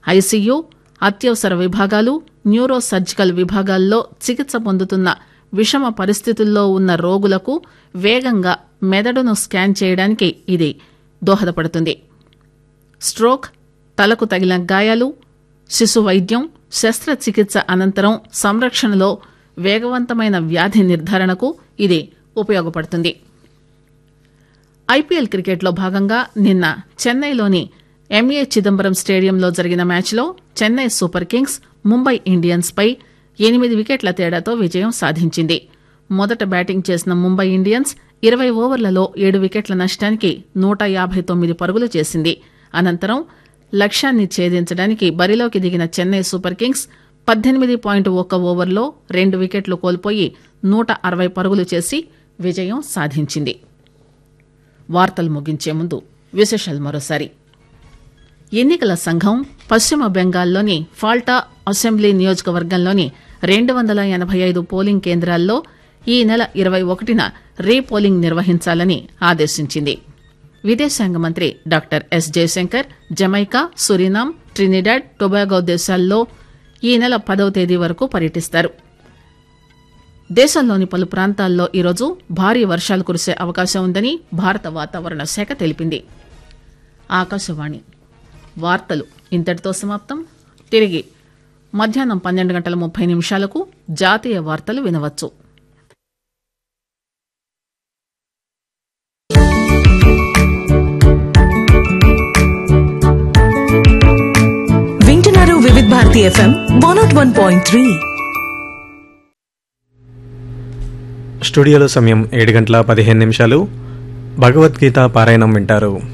ICU అత్యవసర విభాగాలు neuro surgical విభాగాల్లో చికిత్స పొందుతున్న విషమ పరిస్థితుల్లో ఉన్న రోగులకు వేగంగా మెదడును స్కాన్ చేయడానికి ఇది దోహదపడుతుంది స్ట్రోక్ తలకు తగిలిన గాయాలు శిశు వైద్యం శస్త్రచికిత్స అనంతరం సంరక్షణలో వేగవంతమైన వ్యాధి నిర్ధారణకు ఇది ఉపయోగపడుతుంది ఐపీఎల్ క్రికెట్లో భాగంగా నిన్న చెన్నైలోని ఎంఏ చిదంబరం స్టేడియంలో జరిగిన మ్యాచ్లో Chennai super kings Mumbai Indians పై ఎనిమిది వికెట్ల తేడాతో విజయం సాధించింది మొదట బ్యాటింగ్ చేసిన ముంబై ఇండియన్స్ ఇరవై ఓవర్లలో ఏడు వికెట్ల నష్టానికి నూట యాభై తొమ్మిది పరుగులు చేసింది అనంతరం లక్ష్యాన్ని ఛేదించడానికి బరిలోకి దిగిన చెన్నై సూపర్ కింగ్స్ పద్దెనిమిది పాయింట్ ఒక్క ఓవర్లో రెండు వికెట్లు కోల్పోయి నూట అరవై పరుగులు చేసి విజయం సాధించింది వార్తలు ముగించే ముందు విశేషాలు మరోసారి ఎన్నికల సంఘం పశ్చిమ బెంగాల్లోని ఫాల్టా అసెంబ్లీ నియోజకవర్గంలోని రెండు వందల ఎనభై ఐదు పోలింగ్ కేంద్రాల్లో ఈ నెల ఇరవై ఒకటిన రీపోలింగ్ నిర్వహించాలని ఆదేశించింది విదేశాంగ మంత్రి doctor S Jaishankar Jamaica Suriname Trinidad Tobago దేశాల్లో ఈ నెల పదవ తేదీ వరకు పర్యటిస్తారు దేశంలోని పలు ప్రాంతాల్లో ఈరోజు భారీ వర్షాలు కురిసే అవకాశం ఉందని భారత వాతావరణ శాఖ తెలిపింది ఆకాశవాణి వార్తలు ఇంతటితో సమాప్తం తిరిగి మధ్యాహ్నం పన్నెండు గంటల ముప్పై నిమిషాలకు జాతీయ వార్తలు వినవచ్చు వింటున్నారు Vividh Bharati FM one not one point three స్టూడియోలో సమయం ఏడు గంటల పదిహేను నిమిషాలు భగవద్గీత పారాయణం వింటారు